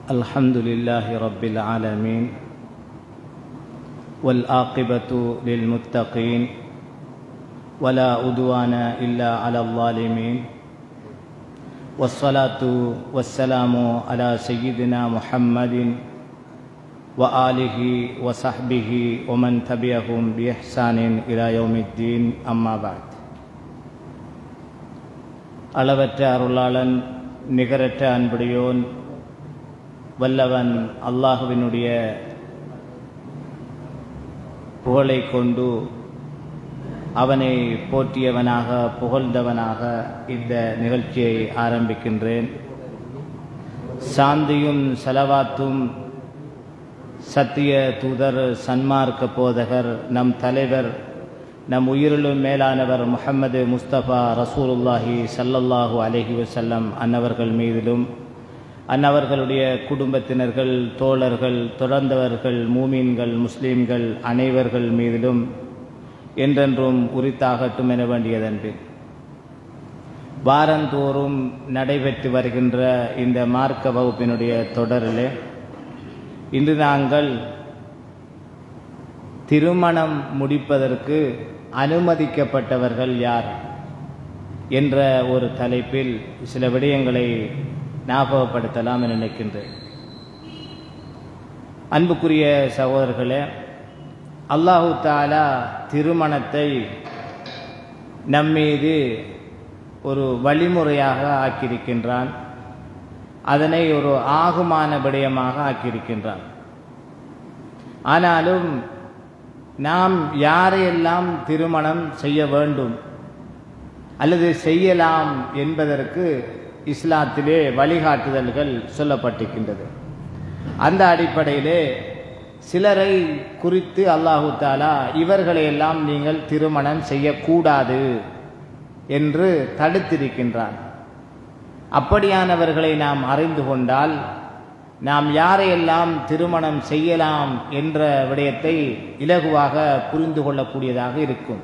الحمد لله رب العالمين والآقبة للمتقين ولا أدوان إلا على الظالمين والصلاة والسلام على سيدنا محمد وآله وصحبه ومن تبعهم بإحسان إلى يوم الدين أما بعد அளவற்ற அருளாளன் நிகரற்ற அன்புடையோன் வல்லவன் அல்லாஹுவினுடைய புகழை கொண்டு அவனை போற்றியவனாக புகழ்ந்தவனாக இந்த நிகழ்ச்சியை ஆரம்பிக்கின்றேன் சாந்தியும் செலவாத்தும் சத்திய தூதர் சன்மார்க்க போதகர் நம் தலைவர் நம் உயிரிலும் மேலானவர் முஹம்மது முஸ்தபா ரசூலுல்லாஹி சல்லல்லாஹு அலஹி வசல்லம் அன்னவர்கள் மீதிலும் அன்னவர்களுடைய குடும்பத்தினர்கள் தோழர்கள் தொடர்ந்தவர்கள் மூமீன்கள் முஸ்லீம்கள் அனைவர்கள் மீதிலும் என்றென்றும் உரித்தாகட்டும் என வேண்டியதன்று வாரந்தோறும் நடைபெற்று வருகின்ற இந்த மார்க்க வகுப்பினுடைய தொடரிலே இன்று நாங்கள் திருமணம் முடிப்பதற்கு அனுமதிக்கப்பட்டவர்கள் யார் என்ற ஒரு தலைப்பில் சில விடயங்களை ஞாபகப்படுத்தலாம் என நினைக்கின்றேன் அன்புக்குரிய சகோதரர்களே அல்லாஹு தாலா திருமணத்தை நம்மீது ஒரு வழிமுறையாக ஆக்கியிருக்கின்றான் அதனை ஒரு ஆகுமான விடயமாக ஆக்கியிருக்கின்றான் ஆனாலும் நாம் யாரையெல்லாம் திருமணம் செய்ய வேண்டும் அல்லது செய்யலாம் என்பதற்கு இஸ்லாத்திலே வழிகாட்டுதல்கள் சொல்லப்பட்டிருக்கின்றது அந்த அடிப்படையிலே சிலரை குறித்து அல்லாஹு தாலா இவர்களையெல்லாம் நீங்கள் திருமணம் செய்யக்கூடாது என்று தடுத்திருக்கின்றான் அப்படியானவர்களை நாம் அறிந்து கொண்டால் நாம் யாரையெல்லாம் திருமணம் செய்யலாம் என்ற விடயத்தை இலகுவாக புரிந்து கொள்ளக்கூடியதாக இருக்கும்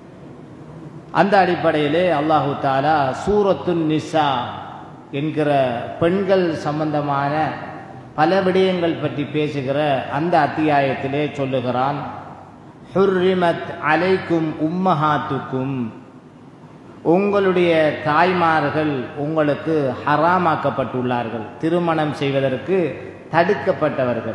அந்த அடிப்படையிலே அல்லாஹு தாலா சூரத்துன் நிசா என்கிற பெண்கள் சம்பந்தமான பல விடயங்கள் பற்றி பேசுகிற அந்த அத்தியாயத்திலே சொல்லுகிறான் ஹுர்ரிமத் அலைக்கும் உம்மஹாத்துக்கும் உங்களுடைய தாய்மார்கள் உங்களுக்கு ஹராமாக்கப்பட்டுள்ளார்கள் திருமணம் செய்வதற்கு தடுக்கப்பட்டவர்கள்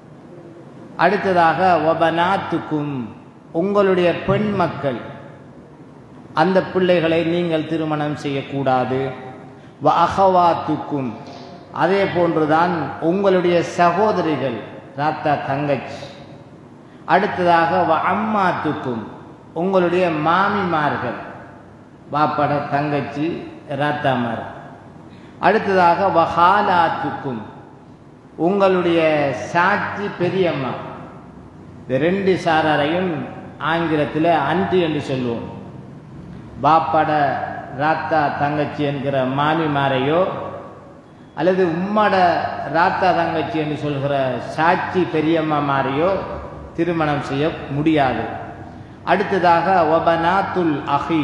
அடுத்ததாக ஒபனாத்துக்கும் உங்களுடைய பெண் மக்கள் அந்த பிள்ளைகளை நீங்கள் திருமணம் செய்யக்கூடாது வ அகவாத்துக்கும் அதே போன்றுதான் உங்களுடைய சகோதரிகள் ராத்தா தங்கச்சி அடுத்ததாக வ அம்மாத்துக்கும் உங்களுடைய மாமிமார்கள் பாப்பட தங்கச்சி ராத்தாமார் அடுத்ததாக வஹாலாத்துக்கும் உங்களுடைய சாட்சி பெரியம்மா இந்த ரெண்டு சாராரையும் ஆங்கிலத்தில் அன்று என்று சொல்லுவோம் பாப்பட ராத்தா தங்கச்சி என்கிற மாமிமாரையோ அல்லது உம்மட ராத்தா தங்கச்சி என்று சொல்கிற சாட்சி பெரியம்மா மாரையோ திருமணம் செய்ய முடியாது அடுத்ததாக ஒபனாத்துல் அஹி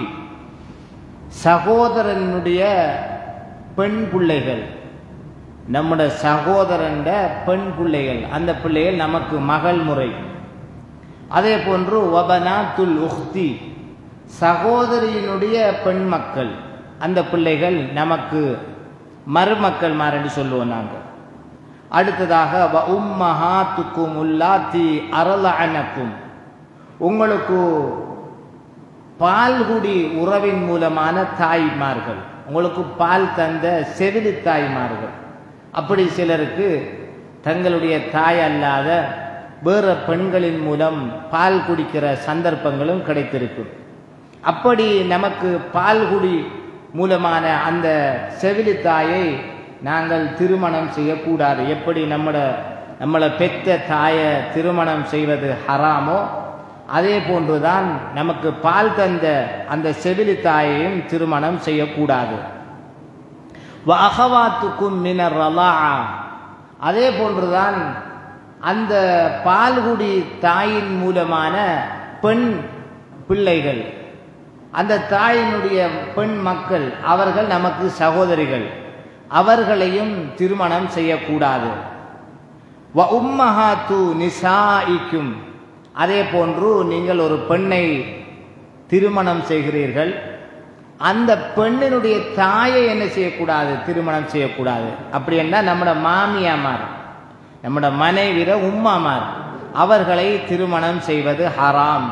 சகோதரனுடைய பெண் பிள்ளைகள் நம்முடைய சகோதரன் பெண் பிள்ளைகள் அந்த பிள்ளைகள் நமக்கு மகள் முறை அதே போன்று ஒபனாத்துல் உஹ்தி சகோதரியினுடைய பெண் மக்கள் அந்த பிள்ளைகள் நமக்கு மருமக்கள் மாறி சொல்லுவோம் நாங்கள் அடுத்ததாக வ உம்மஹாத்துக்கும் உல்லாத்தி அரலஅனக்கும் உங்களுக்கு பால்குடி உறவின் மூலமான தாய்மார்கள் உங்களுக்கு பால் தந்த செவிலி தாய்மார்கள் அப்படி சிலருக்கு தங்களுடைய தாய் அல்லாத வேறு பெண்களின் மூலம் பால் குடிக்கிற சந்தர்ப்பங்களும் கிடைத்திருக்கும் அப்படி நமக்கு பால்குடி மூலமான அந்த செவிலி தாயை நாங்கள் திருமணம் செய்யக்கூடாது எப்படி நம்மட நம்மளை பெற்ற தாயை திருமணம் செய்வது ஹராமோ அதே போன்றுதான் நமக்கு பால் தந்த அந்த செவிலி தாயையும் திருமணம் செய்யக்கூடாது அகவாத்துக்கும் மினர் ரலா அதே போன்றுதான் அந்த பால்குடி தாயின் மூலமான பெண் பிள்ளைகள் அந்த தாயினுடைய பெண் மக்கள் அவர்கள் நமக்கு சகோதரிகள் அவர்களையும் திருமணம் செய்யக்கூடாது வ உம்மஹாத்து நிசாயிக்கும் அதே போன்று நீங்கள் ஒரு பெண்ணை திருமணம் செய்கிறீர்கள் அந்த பெண்ணினுடைய தாயை என்ன செய்யக்கூடாது திருமணம் செய்யக்கூடாது அப்படி என்றால் நம்மட மாமியாமார் நம்மட மனைவிட உம்மாமார் அவர்களை திருமணம் செய்வது ஹராம்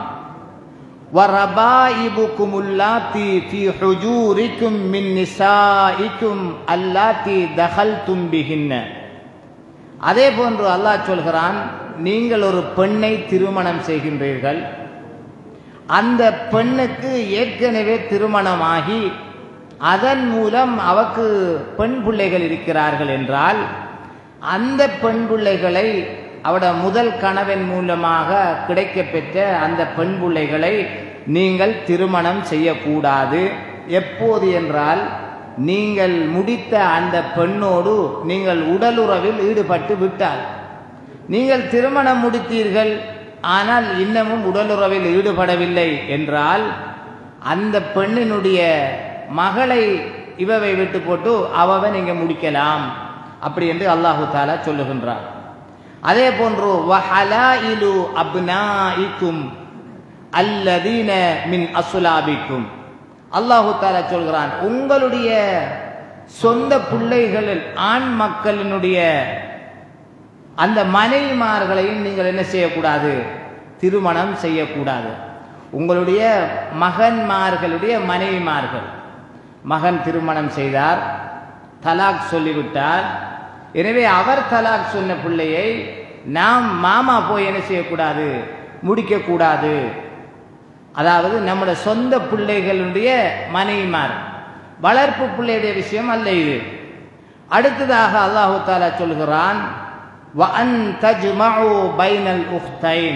وَرَبَائِبُكُمُ اللَّاتِي فِي حُجُورِكُم مِّن نِّسَائِكُمْ اللَّاتِي دَخَلْتُم بِهِنَّ அதே போன்று அல்லாஹ் சொல்கிறான் நீங்கள் ஒரு பெண்ணை திருமணம் செய்கின்றீர்கள் அந்த பெண்ணுக்கு ஏற்கனவே திருமணமாகி அதன் மூலம் அவக்கு பெண் பிள்ளைகள் இருக்கிறார்கள் என்றால் அந்த பெண் பிள்ளைகளை அவட முதல் கணவன் மூலமாக கிடைக்கப்பெற்ற அந்த பெண் பிள்ளைகளை நீங்கள் திருமணம் செய்யக்கூடாது எப்போது என்றால் நீங்கள் முடித்த அந்த பெண்ணோடு நீங்கள் உடலுறவில் ஈடுபட்டு விட்டால் நீங்கள் திருமணம் முடித்தீர்கள் ஆனால் இன்னமும் உடலுறவில் ஈடுபடவில்லை என்றால் அந்த பெண்ணினுடைய மகளை இவவை விட்டு போட்டு அவவை நீங்க முடிக்கலாம் அப்படி என்று அல்லாஹு தாலா சொல்லுகின்றார் அதே போன்று வஹலாயிலு அப்னாயிக்கும் அல்லதீன மின் அசுலாபிக்கும் அல்லாஹு தாலா சொல்கிறான் உங்களுடைய சொந்த பிள்ளைகளில் ஆண் மக்களினுடைய அந்த மனைவிமார்களையும் நீங்கள் என்ன செய்யக்கூடாது திருமணம் செய்யக்கூடாது உங்களுடைய மகன்மார்களுடைய மனைவிமார்கள் மகன் திருமணம் செய்தார் தலாக் சொல்லிவிட்டார் எனவே அவர் தலாக் சொன்ன பிள்ளையை நாம் மாமா போய் என்ன செய்யக்கூடாது முடிக்கக்கூடாது அதாவது நம்முடைய சொந்த பிள்ளைகளுடைய மனைவிமார் வளர்ப்பு பிள்ளையுடைய விஷயம் அல்ல இது அடுத்ததாக அல்லாஹு தாலா சொல்கிறான் வஅன் தஜ்மஉ பைனல் உக்தைன்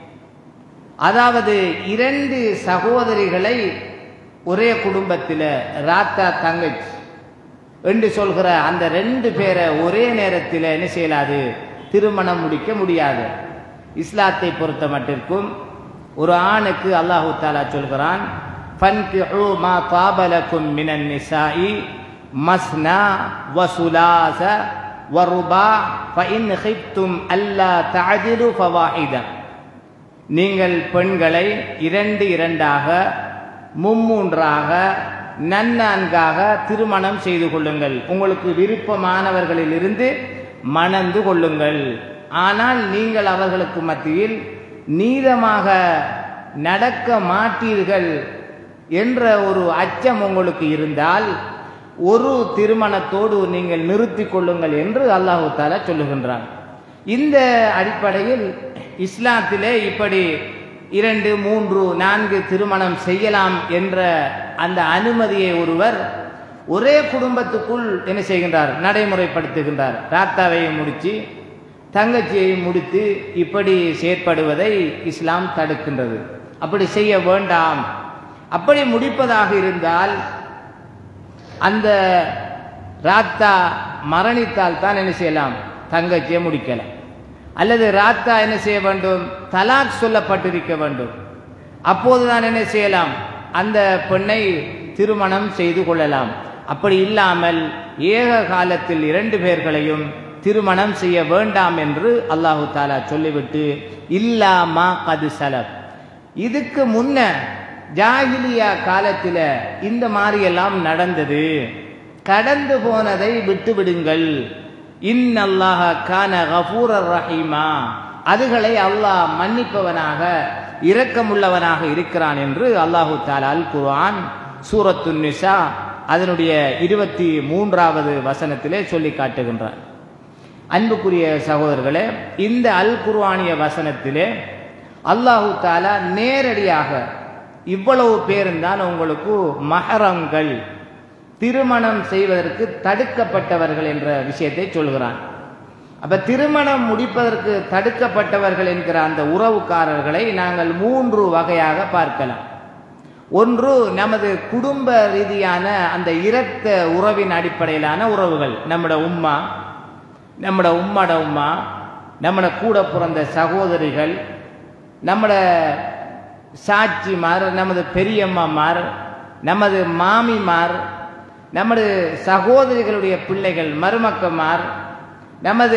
அதாவது இரண்டு சகோதரிகளை ஒரே குடும்பத்தில் ராத்தா தங்கச்சி என்று சொல்கிற அந்த ரெண்டு பேரை ஒரே நேரத்தில் என்ன செய்யலாது திருமணம் முடிக்க முடியாது இஸ்லாத்தை பொறுத்த மட்டிற்கும் ஒரு ஆணுக்கு அல்லாஹு தாலா சொல்கிறான் ஃபன்கிஹு மா தாபலக்கும் மினன் நிசாஇ மஸ்னா வசுலாச வருபா ஃபஇன் ஹிப்தும் அல்லா தஅதிலு ஃபவாஹிதா நீங்கள் பெண்களை இரண்டு இரண்டாக மும்மூன்றாக நன்னான்காக திருமணம் செய்து கொள்ளுங்கள் உங்களுக்கு விருப்பமானவர்களிலிருந்து மணந்து கொள்ளுங்கள் ஆனால் நீங்கள் அவர்களுக்கு மத்தியில் நீதமாக நடக்க மாட்டீர்கள் என்ற ஒரு அச்சம் உங்களுக்கு இருந்தால் ஒரு திருமணத்தோடு நீங்கள் நிறுத்தி கொள்ளுங்கள் என்று அல்லாஹு தாலா சொல்லுகின்றான் இந்த அடிப்படையில் இஸ்லாத்திலே இப்படி இரண்டு மூன்று நான்கு திருமணம் செய்யலாம் என்ற அந்த அனுமதியை ஒருவர் ஒரே குடும்பத்துக்குள் என்ன செய்கின்றார் நடைமுறைப்படுத்துகின்றார் ராத்தாவையும் முடித்து தங்கச்சியையும் முடித்து இப்படி செயற்படுவதை இஸ்லாம் தடுக்கின்றது அப்படி செய்ய வேண்டாம் அப்படி முடிப்பதாக இருந்தால் அந்த ராத்தா மரணித்தால் தான் என்ன செய்யலாம் தங்கச்சியை முடிக்கலாம் அல்லது ராத்தா என்ன செய்ய வேண்டும் தலாக் சொல்லப்பட்டிருக்க வேண்டும் அப்போதுதான் என்ன செய்யலாம் அந்த பெண்ணை திருமணம் செய்து கொள்ளலாம் அப்படி இல்லாமல் ஏக காலத்தில் இரண்டு பேர்களையும் திருமணம் செய்ய வேண்டாம் என்று அல்லாஹு தாலா சொல்லிவிட்டு இல்லாமா கது சலப் இதுக்கு முன்ன ஜாகிலியா காலத்தில் இந்த மாதிரி எல்லாம் நடந்தது கடந்து போனதை விட்டு விடுங்கள் இன்னல்லாஹ கான கபூரர் ரஹீமா அதுகளை அல்லாஹ் மன்னிப்பவனாக இரக்கமுள்ளவனாக இருக்கிறான் என்று அல்லாஹு தாலா அல் குர்ஆன் சூரத்து நிசா அதனுடைய இருபத்தி மூன்றாவது வசனத்திலே சொல்லி காட்டுகின்றார் அன்புக்குரிய சகோதரர்களே இந்த அல் குர்ஆனிய வசனத்திலே அல்லாஹு தாலா நேரடியாக இவ்வளவு பேருந்தான் உங்களுக்கு மஹரங்கள் திருமணம் செய்வதற்கு தடுக்கப்பட்டவர்கள் என்ற விஷயத்தை சொல்கிறான் அப்ப திருமணம் முடிப்பதற்கு தடுக்கப்பட்டவர்கள் என்கிற அந்த உறவுக்காரர்களை நாங்கள் மூன்று வகையாக பார்க்கலாம் ஒன்று நமது குடும்ப ரீதியான அந்த இரத்த உறவின் அடிப்படையிலான உறவுகள் நம்மட உம்மா நம்மட உம்மட உம்மா நம்மட கூட பிறந்த சகோதரிகள் நம்மட சாட்சிமார் நமது பெரியம்மாமார் நமது மாமிமார் நமது சகோதரிகளுடைய பிள்ளைகள் மருமக்கமார் நமது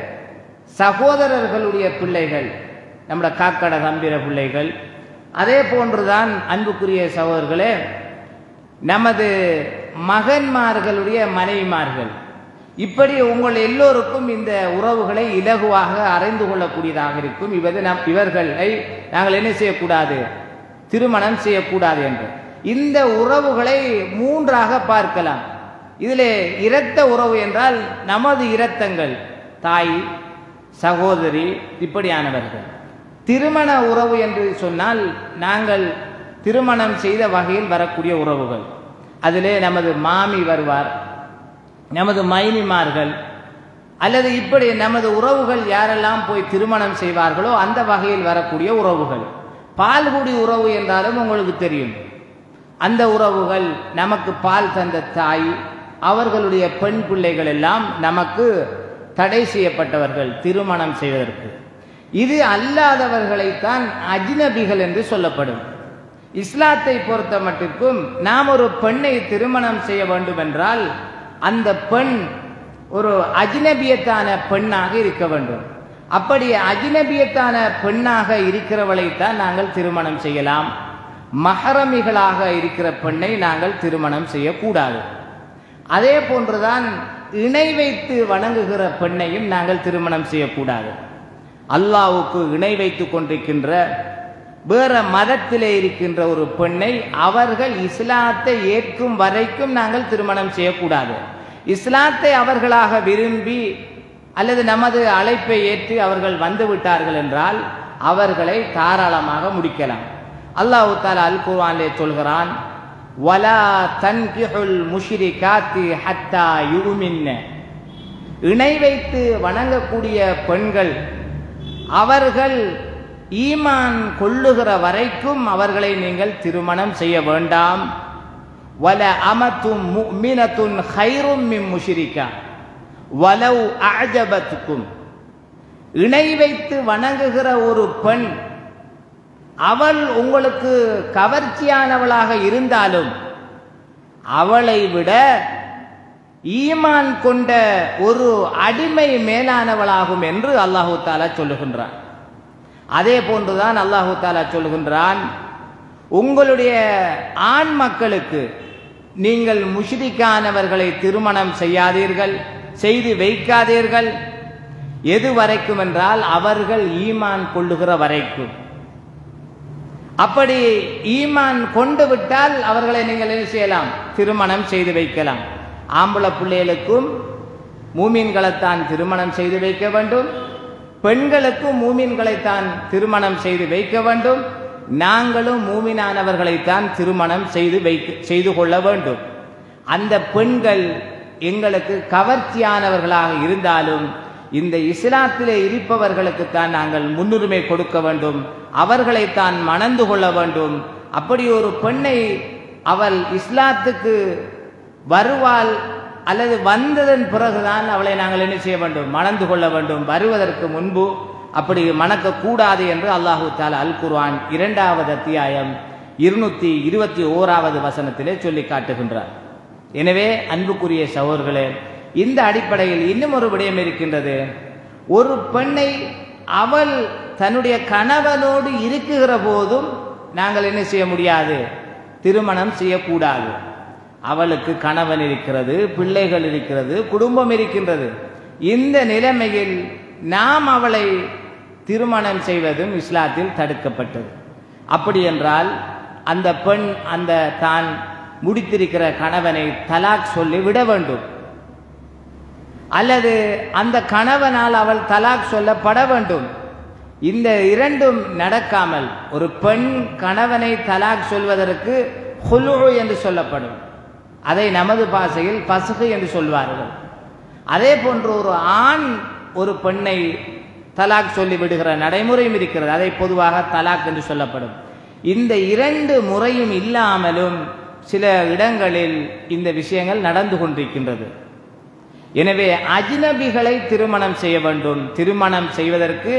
சகோதரர்களுடைய பிள்ளைகள் நம்முடைய காக்கட தம்பிர பிள்ளைகள் அதே போன்றுதான் அன்புக்குரிய சகோதரர்களே நமது மகன்மார்களுடைய மனைவிமார்கள் இப்படி உங்கள் எல்லோருக்கும் இந்த உறவுகளை இலகுவாக அறிந்து கொள்ளக்கூடியதாக இருக்கும் இவது நம் இவர்களை நாங்கள் என்ன செய்யக்கூடாது திருமணம் செய்யக்கூடாது என்று இந்த உறவுகளை மூன்றாக பார்க்கலாம் இதிலே இரத்த உறவு என்றால் நமது இரத்தங்கள் தாய் சகோதரி இப்படியானவர்கள் திருமண உறவு என்று சொன்னால் நாங்கள் திருமணம் செய்த வகையில் வரக்கூடிய உறவுகள் அதிலே நமது மாமி வருவார் நமது மைனிமார்கள் அல்லது இப்படி நமது உறவுகள் யாரெல்லாம் போய் திருமணம் செய்வார்களோ அந்த வகையில் வரக்கூடிய உறவுகள் பால்குடி உறவு என்றாலும் உங்களுக்கு தெரியும் அந்த உறவுகள் நமக்கு பால் தந்த தாய் அவர்களுடைய பெண் பிள்ளைகள் எல்லாம் நமக்கு தடை செய்யப்பட்டவர்கள் திருமணம் செய்வதற்கு இது அல்லாதவர்களைத்தான் அஜ்னபிகள் என்று சொல்லப்படும் இஸ்லாத்தை பொறுத்த மட்டிற்கும் நாம் ஒரு பெண்ணை திருமணம் செய்ய வேண்டும் என்றால் அந்த பெண் ஒரு அஜ்னபியத்தான பெண்ணாக இருக்க வேண்டும் அப்படி அஜ்னபியத்தான பெண்ணாக இருக்கிறவளைத்தான் நாங்கள் திருமணம் செய்யலாம் மகரமிகளாக இருக்கிற பெண்ணை நாங்கள் திருமணம் செய்யக்கூடாது அதே போன்றுதான் இணை வைத்து வணங்குகிற பெண்ணையும் நாங்கள் திருமணம் செய்யக்கூடாது அல்லாவுக்கு இணை வைத்து கொண்டிருக்கின்ற வேற மதத்திலே இருக்கின்ற ஒரு பெண்ணை அவர்கள் இஸ்லாத்தை ஏற்கும் வரைக்கும் நாங்கள் திருமணம் செய்யக்கூடாது இஸ்லாத்தை அவர்களாக விரும்பி அல்லது நமது அழைப்பை ஏற்று அவர்கள் வந்து விட்டார்கள் என்றால் அவர்களை தாராளமாக முடிக்கலாம் அல்லாஹு தாலா அல் குர்ஆனிலே சொல்கிறான் வலா தன்கிஹுல் முஷ்ரிகாத்தி ஹத்தா யுமின்ன இணை வைத்து வணங்கக்கூடிய பெண்கள் அவர்கள் ஈமான் கொள்ளுகிற வரைக்கும் அவர்களை நீங்கள் திருமணம் செய்ய வேண்டாம் வல அமத்தும் முஃமினத்துன் ஹைரும் மின் முஷ்ரிகா வலவ் அஜபத்துக்கும் இணை வைத்து வணங்குகிற ஒரு பெண் அவள் உங்களுக்கு கவர்ச்சியானவளாக இருந்தாலும் அவளை விட ஈமான் கொண்ட ஒரு அடிமை மேலானவளாகும் என்று அல்லாஹு தாலா சொல்லுகின்றான் அதே போன்றுதான் அல்லாஹு தாலா சொல்லுகின்றான் உங்களுடைய ஆண் மக்களுக்கு நீங்கள் முஷ்ரிக்கானவர்களை திருமணம் செய்யாதீர்கள் செய்து வைக்காதீர்கள் எது வரைக்கும் என்றால் அவர்கள் ஈமான் கொள்ளுகிற வரைக்கும் அப்படி ஈமான் கொண்டு விட்டால் அவர்களை நீங்கள் என்ன செய்யலாம் திருமணம் செய்து வைக்கலாம் ஆம்பளை பிள்ளைகளுக்கும் மூமீன்களைத்தான் திருமணம் செய்து வைக்க வேண்டும் பெண்களுக்கும் மூமீன்களைத்தான் திருமணம் செய்து வைக்க வேண்டும் நாங்களும் மூமினானவர்களைத்தான் திருமணம் செய்து வைக்க செய்து கொள்ள வேண்டும் அந்த பெண்கள் எங்களுக்கு கவர்ச்சியானவர்களாக இருந்தாலும் இந்த இஸ்லாத்திலே இருப்பவர்களுக்குத்தான் நாங்கள் முன்னுரிமை கொடுக்க வேண்டும் அவர்களைத்தான் மணந்து கொள்ள வேண்டும் அப்படி ஒரு பெண்ணை அவள் இஸ்லாத்துக்கு வருவாள் அல்லது வந்ததன் பிறகுதான் அவளை நாங்கள் என்ன செய்ய வேண்டும் மணந்து கொள்ள வேண்டும் வருவதற்கு முன்பு அப்படி மணக்க கூடாது என்று அல்லாஹு தாலா அல் குர்ஆன் இரண்டாவது அத்தியாயம் இருநூத்தி இருபத்தி ஓராவது வசனத்திலே சொல்லி காட்டுகின்றார் எனவே அன்புக்குரிய சகோதர்களே இந்த அடிப்படையில் இன்னும் ஒரு விடயம் இருக்கின்றது ஒரு பெண்ணை அவள் தன்னுடைய கணவனோடு இருக்குகிற போதும் நாங்கள் என்ன செய்ய முடியாது திருமணம் செய்யக்கூடாது அவளுக்கு கணவன் இருக்கிறது பிள்ளைகள் இருக்கிறது குடும்பம் இருக்கின்றது இந்த நிலைமையில் நாம் அவளை திருமணம் செய்வதும் இஸ்லாத்தில் தடுக்கப்பட்டது அப்படி என்றால் அந்த பெண் அந்த தான் முடித்திருக்கிற கணவனை தலாக் சொல்லி விட வேண்டும் அல்லது அந்த கணவனால் அவள் தலாக் சொல்லப்பட வேண்டும் இந்த இரண்டும் நடக்காமல் ஒரு பெண் கணவனை தலாக் சொல்வதற்கு ஹுலு என்று சொல்லப்படும் அதை நமது பாஷையில் பசுகு என்று சொல்வார்கள் அதே போன்று ஒரு ஆண் ஒரு பெண்ணை தலாக் சொல்லி விடுகிற நடைமுறையும் இருக்கிறது அதை பொதுவாக தலாக் என்று சொல்லப்படும் இந்த இரண்டு முறையும் இல்லாமலும் சில இடங்களில் இந்த விஷயங்கள் நடந்து கொண்டிருக்கின்றது எனவே அஜ்னபிகளை திருமணம் செய்ய வேண்டும் திருமணம் செய்வதற்கு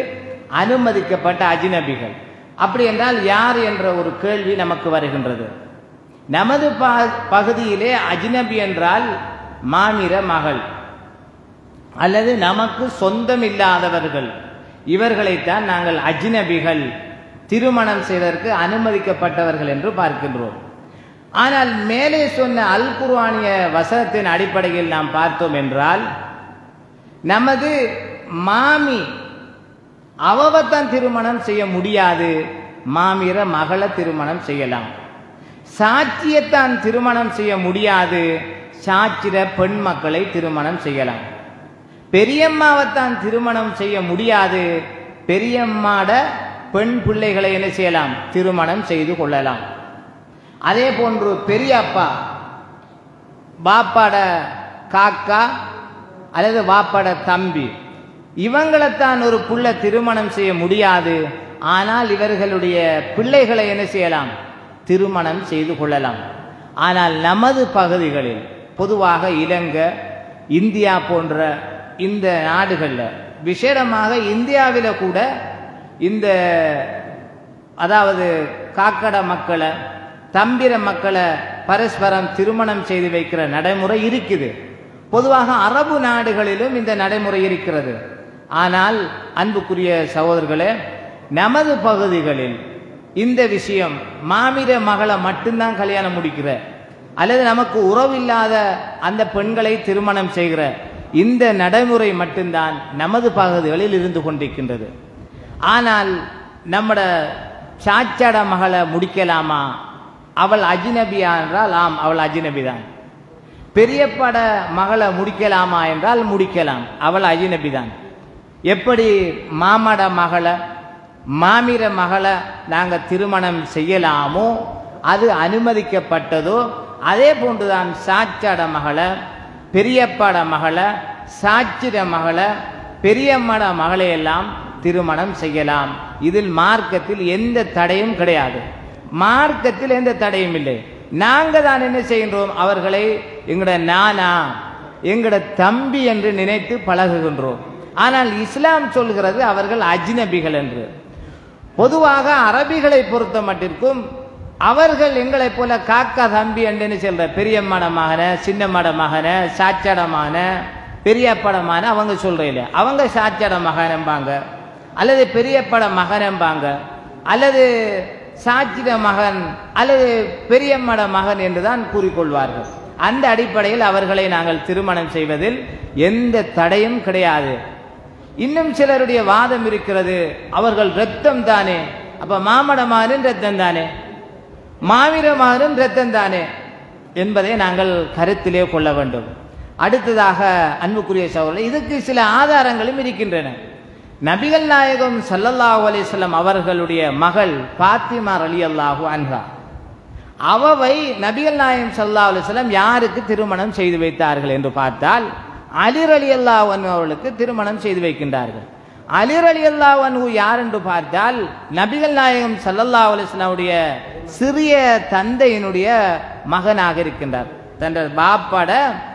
அனுமதிக்கப்பட்ட அஜ்னபிகள் அப்படி என்றால் யார் என்ற ஒரு கேள்வி நமக்கு வருகின்றது நமது ப- பகுதியிலே அஜ்னபி என்றால் மாநில மகள் அல்லது நமக்கு சொந்தம் இல்லாதவர்கள் இவர்களைத்தான் நாங்கள் அஜ்னபிகள் திருமணம் செய்வதற்கு அனுமதிக்கப்பட்டவர்கள் என்று பார்க்கின்றோம் ஆனால் மேலே சொன்ன அல் குர்ஆனிய வசனத்தின் அடிப்படையில் நாம் பார்த்தோம் என்றால் நமது மாமி அவவத்தான் திருமணம் செய்ய முடியாது மாமிர மகளை திருமணம் செய்யலாம் சாட்சியத்தான் திருமணம் செய்ய முடியாது சாட்சிர பெண் மக்களை திருமணம் செய்யலாம் பெரியம்மாவைத்தான் திருமணம் செய்ய முடியாது பெரியம்மாட பெண் பிள்ளைகளை என்ன செய்யலாம் திருமணம் செய்து கொள்ளலாம் அதே போன்று பெரியப்பா பாப்பாட காக்கா அல்லது வாப்பாட தம்பி இவங்களைத்தான் ஒரு புள்ள திருமணம் செய்ய முடியாது ஆனால் இவர்களுடைய பிள்ளைகளை என்ன செய்யலாம் திருமணம் செய்து கொள்ளலாம் ஆனால் நமது பகுதிகளில் பொதுவாக இலங்கை இந்தியா போன்ற இந்த நாடுகளில் விசேடமாக இந்தியாவில் கூட இந்த அதாவது காக்கட மக்களை தம்பிர மக்களை பரஸ்பரம் திருமணம் செய்து வைக்கிற நடைமுறை இருக்குது பொதுவாக அரபு நாடுகளிலும் இந்த நடைமுறை இருக்கிறது ஆனால் அன்புக்குரிய சகோதரர்களே நமது பகுதிகளில் இந்த விஷயம் மாமிர மகளை மட்டும்தான் கல்யாணம் முடிக்கிற அல்லது நமக்கு உறவில்லாத அந்த பெண்களை திருமணம் செய்கிற இந்த நடைமுறை மட்டும்தான் நமது பகுதிகளில் இருந்து கொண்டிருக்கின்றது ஆனால் நம்மட சாச்சாட மகளை முடிக்கலாமா அவள் அஜினபியா என்றால் ஆம் அவள் அஜினபி தான் பெரியப்பட மகளை முடிக்கலாமா என்றால் முடிக்கலாம் அவள் அஜினபி தான் எப்படி மாமட மகளை மாமிர மகளை நாங்கள் திருமணம் செய்யலாமோ அது அனுமதிக்கப்பட்டதோ அதே போன்றுதான் சாச்சாட மகளை பெரியப்பாட மகளை சாச்சிட மகளை பெரியம்மட மகளை எல்லாம் திருமணம் செய்யலாம் இதில் மார்க்கத்தில் எந்த தடையும் கிடையாது மார்க்கத்தில் எந்த தடையும் இல்லை நாங்க தான் என்ன செய்கின்றோம் அவர்களை எங்கட நானா எங்கட தம்பி என்று நினைத்து பழகுகின்றோம் ஆனால் இஸ்லாம் சொல்கிறது அவர்கள் அஜ்னபிகள் என்று பொதுவாக அரபிகளை பொறுத்த மட்டிற்கும் அவர்கள் எங்களைப் போல காக்கா தம்பி என்று சொல்ற பெரியம்மட மகன சின்னம்மட மகன சாச்சட மகன பெரியப்பட மகன அவங்க சொல்றீங்க அவங்க சாச்சட மகனம்பாங்க அல்லது பெரியப்பட மகனம்பாங்க அல்லது சாச்சிட மகன் அல்லது பெரியம்மட மகன் என்றுதான் கூறிக்கொள்வார்கள் அந்த அடிப்படையில் அவர்களை நாங்கள் திருமணம் செய்வதில் எந்த தடையும் கிடையாது இன்னும் சிலருடைய வாதம் இருக்கிறது அவர்கள் ரத்தம் தானே அப்ப மாமட மகனும் ரத்தம் தானே மாவீர மகனும் ரத்தம் தானே என்பதை நாங்கள் கருத்திலே கொள்ள வேண்டும் அடுத்ததாக அன்புக்குரிய சகோதரர் இதுக்கு சில ஆதாரங்களும் இருக்கின்றன நபிகள் நாயகம் ஸல்லல்லாஹு அலைஹி வஸல்லம் அவர்களுடைய மகள் பாத்திமா ரலியல்லாஹு அன்ஹா அவவை நபிகள் நாயகம் ஸல்லல்லாஹு அலைஹி வஸல்லம் யாருக்கு திருமணம் செய்து வைத்தார்கள் என்று பார்த்தால் அலி ரலியல்லாஹு அன்ஹு அவர்களுக்கு திருமணம் செய்து வைக்கின்றார்கள் அலி ரலியல்லாஹு அன்ஹு யார் என்று பார்த்தால் நபிகள் நாயகம் ஸல்லல்லாஹு அலைஹி வஸல்லமுடைய சிறிய தந்தையினுடைய மகனாக இருக்கின்றார் தன் பாப்பாட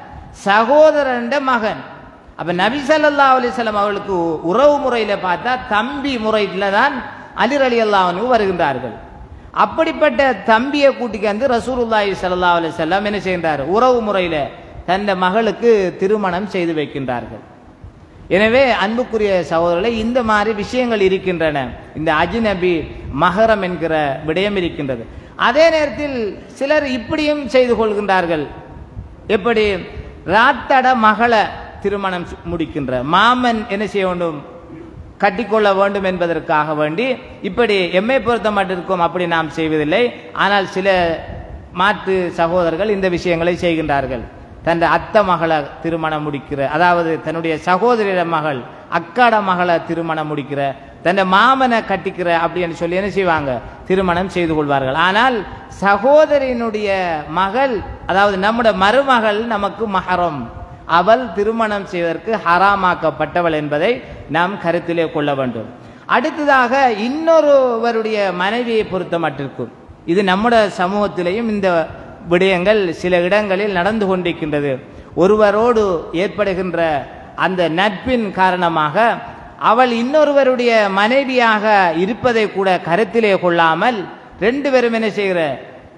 சகோதரன் மகன் அப்ப நபி ஸல்லல்லாஹு அலைஹி வஸல்லம் அவர்களுக்கு உறவு முறையில பார்த்தா தம்பி முறையில தான் அலி ரலியல்லாஹு அன்ஹு வருகின்றார்கள் அப்படிப்பட்ட தம்பியை கூட்டிக்கு வந்து ரசூலுல்லாஹி ஸல்லல்லாஹு அலைஹி வஸல்லம் என்ன செய்கின்றார் உறவு முறையில தன் மகளுக்கு திருமணம் செய்து வைக்கின்றார்கள் எனவே அன்புக்குரிய சகோதரர்களே இந்த மாதிரி விஷயங்கள் இருக்கின்றன இந்த அஜ்னபி மகரம் என்கிற விடயம் இருக்கின்றது அதே நேரத்தில் சிலர் இப்படியும் செய்து கொள்கின்றார்கள் எப்படி ராத்தட மகளை திருமணம் முடிக்கின்ற மாமன் என்ன செய்ய வேண்டும் கட்டிக்கொள்ள வேண்டும் என்பதற்காக வேண்டி இப்படி எம்மை பொறுத்த மட்டிற்கும் அப்படி நாம் செய்வதில்லை ஆனால் சில மாற்று சகோதரர்கள் இந்த விஷயங்களை செய்கின்றார்கள் தன் அத்தை மகளை திருமணம் முடிக்கிற அதாவது தன்னுடைய சகோதரிட மகள் அக்காட மகளை திருமணம் முடிக்கிற தன் மாமனை கட்டிக்கிற அப்படின்னு சொல்லி என்ன செய்வாங்க திருமணம் செய்து கொள்வார்கள் ஆனால் சகோதரியினுடைய மகள் அதாவது நம்முடைய மருமகள் நமக்கு மகரம் அவள் திருமணம் செய்வதற்கு ஹராமாக்கப்பட்டவள் என்பதை நாம் கருத்திலே கொள்ள வேண்டும் அடுத்ததாக இன்னொருவருடைய மனைவியை பொறுத்த மட்டிற்கும் இது நம்முடைய சமூகத்திலேயும் இந்த விடயங்கள் சில இடங்களில் நடந்து கொண்டிருக்கின்றது ஒருவரோடு ஏற்படுகின்ற அந்த நட்பின் காரணமாக அவள் இன்னொருவருடைய மனைவியாக இருப்பதை கூட கருத்திலே கொள்ளாமல் ரெண்டு பேரும் என்ன செய்கிற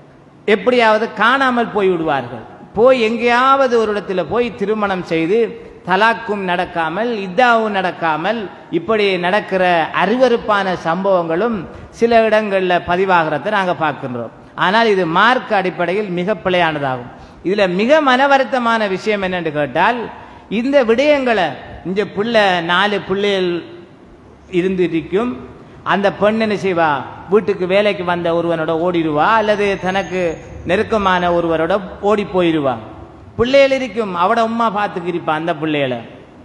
எப்படியாவது காணாமல் போய் விடுவார்கள் போய் எங்கேயாவது ஒரு இடத்துல போய் திருமணம் செய்து தலாக்கும் நடக்காமல் இத்தாவும் நடக்காமல் இப்படி நடக்கிற அருவருப்பான சம்பவங்களும் சில இடங்களில் பதிவாகிறத நாங்கள் பார்க்கின்றோம் ஆனால் இது மார்க் அடிப்படையில் மிக பிழையானதாகும் இதில் மிக மன வருத்தமான விஷயம் என்னன்னு கேட்டால் இந்த விடயங்களை இந்த பிள்ளை நாலு பிள்ளைகள் இருந்திருக்கும் அந்த பெண் என்ன செய்வா வீட்டுக்கு வேலைக்கு வந்த ஒருவனோட ஓடிடுவா அல்லது தனக்கு நெருக்கமான ஒருவரோட ஓடி போயிடுவா பிள்ளைகள் இருக்கும் அவட உம்மா பார்த்துக்கிருப்பா அந்த பிள்ளைகளை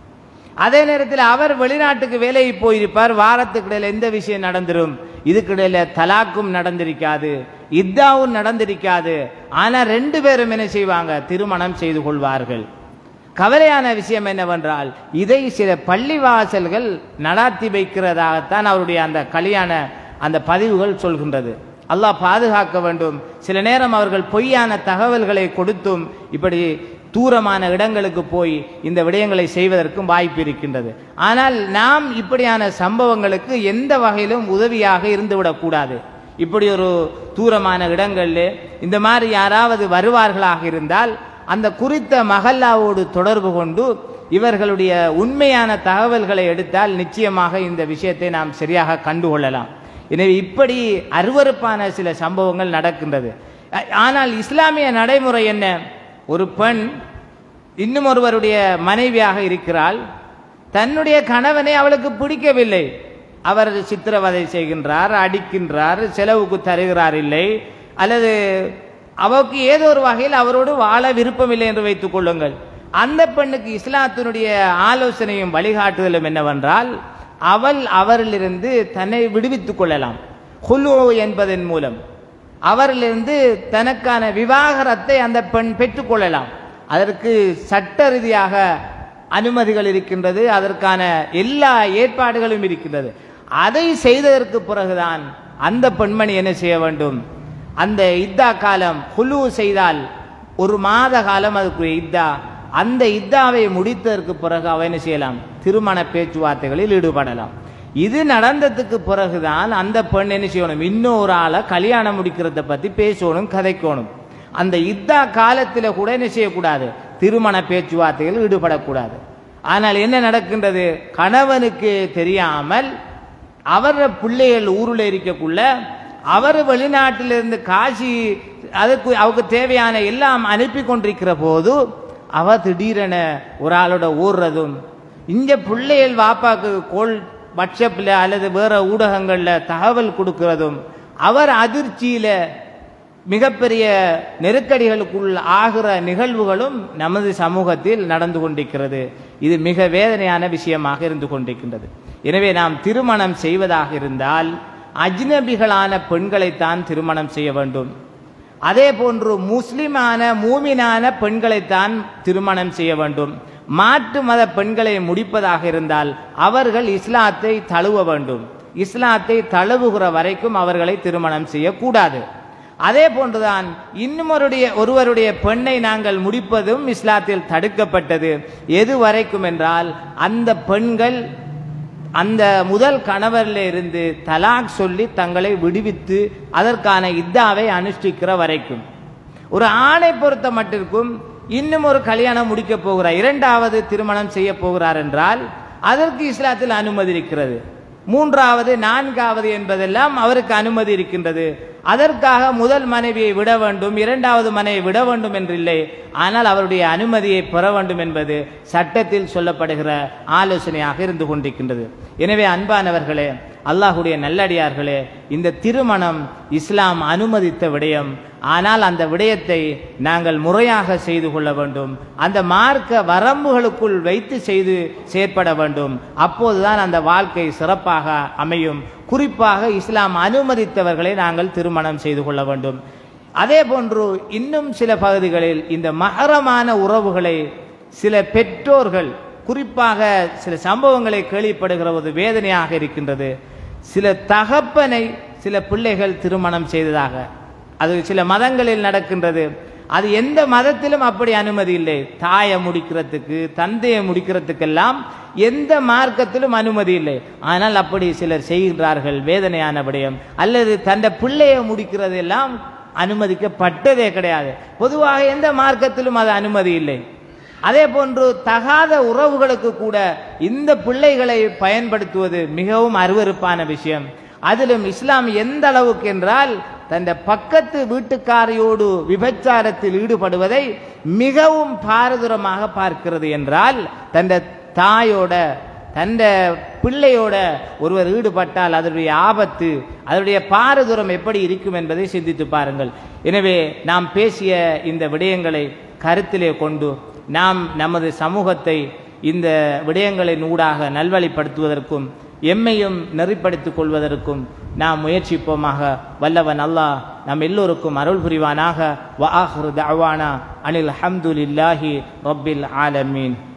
அதே நேரத்தில் அவர் வெளிநாட்டுக்கு வேலைக்கு போயிருப்பார் வாரத்துக்கு இடையில எந்த விஷயம் நடந்துரும் இதுக்கிடையில தலாக்கும் நடந்திருக்காது இத்தாவும் நடந்திருக்காது ஆனா ரெண்டு பேரும் என்ன செய்வாங்க திருமணம் செய்து கொள்வார்கள் கவலையான விஷயம் என்னவென்றால் இதை சில பள்ளிவாசல்கள் நடாத்தி வைக்கிறதாகத்தான் அவருடைய அந்த கல்யாண அந்த பதிவுகள் சொல்கின்றது அல்லாஹ் பாதுகாக்க வேண்டும் சில நேரம் அவர்கள் பொய்யான தகவல்களை கொடுத்தும் இப்படி தூரமான இடங்களுக்கு போய் இந்த விடயங்களை செய்வதற்கும் வாய்ப்பு இருக்கின்றது ஆனால் நாம் இப்படியான சம்பவங்களுக்கு எந்த வகையிலும் உதவியாக இருந்துவிடக்கூடாது இப்படி ஒரு தூரமான இடங்களில் இந்த மாதிரி யாராவது வருவார்களாக இருந்தால் அந்த குறித்த மகல்லாவோடு தொடர்பு கொண்டு இவர்களுடைய உண்மையான தகவல்களை எடுத்தால் நிச்சயமாக இந்த விஷயத்தை நாம் சரியாக கண்டுகொள்ளலாம் எனவே இப்படி அருவருப்பான சில சம்பவங்கள் நடக்கின்றது அ- ஆனால் இஸ்லாமிய நடைமுறை என்ன ஒரு பெண் இன்னும் ஒருவருடைய மனைவியாக இருக்கிறாள் தன்னுடைய கணவனை அவளுக்கு பிடிக்கவில்லை அவர் சித்திரவதை செய்கின்றார் அடிக்கின்றார் செலவுக்கு தருகிறார் இல்லை அல்லது அவருக்கு ஏதோ ஒரு வகையில் அவரோடு வாழ விருப்பமில்லை என்று வைத்துக் கொள்ளுங்கள் அந்த பெண்ணுக்கு இஸ்லாத்தினுடைய ஆலோசனையும் வழிகாட்டுதலும் என்னவென்றால் அவள் அவரிலிருந்து தன்னை விடுவித்துக் கொள்ளலாம் ஹுலு என்பதன் மூலம் அவரிலிருந்து தனக்கான விவாகரத்தை அந்த பெண் பெற்றுக்கொள்ளலாம் அதற்கு சட்ட ரீதியாக அனுமதிகள் இருக்கின்றது அதற்கான எல்லா ஏற்பாடுகளும் இருக்கின்றது அதை செய்ததற்கு பிறகுதான் அந்த பெண்மணி என்ன செய்ய வேண்டும் அந்த இத்தா காலம் குழு செய்தால் ஒரு மாத காலம் அதுக்குரிய இத்தா அந்த இத்தாவை முடித்ததற்கு பிறகு அவ என்ன செய்யலாம் திருமண பேச்சுவார்த்தைகளில் ஈடுபடலாம் இது நடந்ததுக்கு பிறகுதான் அந்த பெண் என்ன செய்யணும் இன்னொரு ஆளை கல்யாணம் முடிக்கிறத பத்தி பேசணும் கதைக்கணும் அந்த இத்தா காலத்துல கூட என்ன செய்யக்கூடாது திருமண பேச்சுவார்த்தைகள் ஈடுபடக்கூடாது ஆனால் என்ன நடக்கின்றது கணவனுக்கு தெரியாமல் அவர் பிள்ளைகள் ஊரில் இருக்கக்குள்ள அவர் வெளிநாட்டிலிருந்து காசி அதுக்கு அவருக்கு தேவையான எல்லாம் அனுப்பி கொண்டிருக்கிற போது அவ திடீரென ஒரு ஆளோட ஊர்றதும் இங்க பிள்ளைகள் வாப்பாக்கு கோல் வாட்ஸ்அப்பில் அல்லது வேற ஊடகங்களில் தகவல் கொடுக்கிறதும் அவர் அதிர்ச்சியில மிகப்பெரிய நெருக்கடிகளுக்குள் ஆகிற நிகழ்வுகளும் நமது சமூகத்தில் நடந்து கொண்டிருக்கிறது இது மிக வேதனையான விஷயமாக இருந்து கொண்டிருக்கின்றது எனவே நாம் திருமணம் செய்வதாக இருந்தால் அஜ்னபிகளான பெண்களைத்தான் திருமணம் செய்ய வேண்டும் அதே போன்று முஸ்லிமான மூமினான பெண்களைத்தான் திருமணம் செய்ய வேண்டும் மாற்று மத பெண்களை முடிப்பதாக இருந்தால் அவர்கள் இஸ்லாத்தை தழுவ வேண்டும் இஸ்லாத்தை தழுவுகிற வரைக்கும் அவர்களை திருமணம் செய்யக்கூடாது அதே போன்றுதான் இன்னுமொருடைய ஒருவருடைய பெண்ணை நாங்கள் முடிப்பதும் இஸ்லாத்தில் தடுக்கப்பட்டது எது வரைக்கும் என்றால் அந்த பெண்கள் அந்த முதல் கணவரில் இருந்து தலாக் சொல்லி தங்களை விடுவித்து அதற்கான இத்தாவை அனுஷ்டிக்கிற வரைக்கும் ஒரு ஆணை பொறுத்த மட்டிற்கும் இன்னும் ஒரு கல்யாணம் முடிக்க போகிறார் இரண்டாவது திருமணம் செய்ய போகிறார் என்றால் அதற்கு இஸ்லாத்தில் அனுமதி இருக்கிறது மூன்றாவது நான்காவது என்பதெல்லாம் அவருக்கு அனுமதி இருக்கின்றது அதற்காக முதல் மனைவியை விட வேண்டும் இரண்டாவது மனைவியை விட வேண்டும் என்றில்லை ஆனால் அவருடைய அனுமதியை பெற வேண்டும் என்பது சட்டத்தில் சொல்லப்படுகிற ஆலோசனையாக இருந்து கொண்டிருக்கின்றது எனவே அன்பானவர்களே அல்லாஹுடைய நல்லடியார்களே இந்த திருமணம் இஸ்லாம் அனுமதித்த விடயம் ஆனால் அந்த விடயத்தை நாங்கள் முறையாக செய்து கொள்ள வேண்டும் அந்த மார்க்க வரம்புகளுக்குள் வைத்து செய்து செயற்பட வேண்டும் அப்போதுதான் அந்த வாழ்க்கை சிறப்பாக அமையும் குறிப்பாக இஸ்லாம் அனுமதித்தவர்களை நாங்கள் திருமணம் செய்து கொள்ள வேண்டும் அதே போன்று இன்னும் சில பகுதிகளில் இந்த மகரமான உறவுகளை சில பெற்றோர்கள் குறிப்பாக சில சம்பவங்களை கேள்விப்படுகிற ஒரு வேதனையாக இருக்கின்றது சில தகப்பனை சில பிள்ளைகள் திருமணம் செய்ததாக அது சில மதங்களில் நடக்கின்றது அது எந்த மதத்திலும் அப்படி அனுமதி இல்லை தாயை முடிக்கிறதுக்கு தந்தையை முடிக்கிறதுக்கெல்லாம் எந்த மார்க்கத்திலும் அனுமதி இல்லை ஆனால் அப்படி சிலர் செய்கின்றார்கள் வேதனையான விடயம் அல்லது தந்த பிள்ளையை முடிக்கிறதெல்லாம் அனுமதிக்கப்பட்டதே கிடையாது பொதுவாக எந்த மார்க்கத்திலும் அது அனுமதி இல்லை அதே போன்று தகாத உறவுகளுக்கு கூட இந்த பிள்ளைகளை பயன்படுத்துவது மிகவும் அருவருப்பான விஷயம் அதிலும் இஸ்லாம் எந்த அளவுக்கு என்றால் தந்த பக்கத்து வீட்டுக்காரியோடு விபச்சாரத்தில் ஈடுபடுவதை மிகவும் பாரதூரமாக பார்க்கிறது என்றால் தந்த தாயோட தந்த பிள்ளையோட ஒருவர் ஈடுபட்டால் அதனுடைய ஆபத்து அதனுடைய பாரதூரம் எப்படி இருக்கும் என்பதை சிந்தித்து பாருங்கள் எனவே நாம் பேசிய இந்த விடயங்களை கருத்திலே கொண்டு நாம் நமது சமூகத்தை இந்த விடயங்களின் ஊடாக நல்வழிப்படுத்துவதற்கும் எம்மையும் நெறிப்படுத்திக் கொள்வதற்கும் நாம் முயற்சிப்போமாக வல்லவன் அல்லாஹ் நம் எல்லோருக்கும் அருள் புரிவானாக வ ஆஹிரு தஅவானா அனில் ஹம்துலில்லாஹி ரப்பில் ஆலமீன்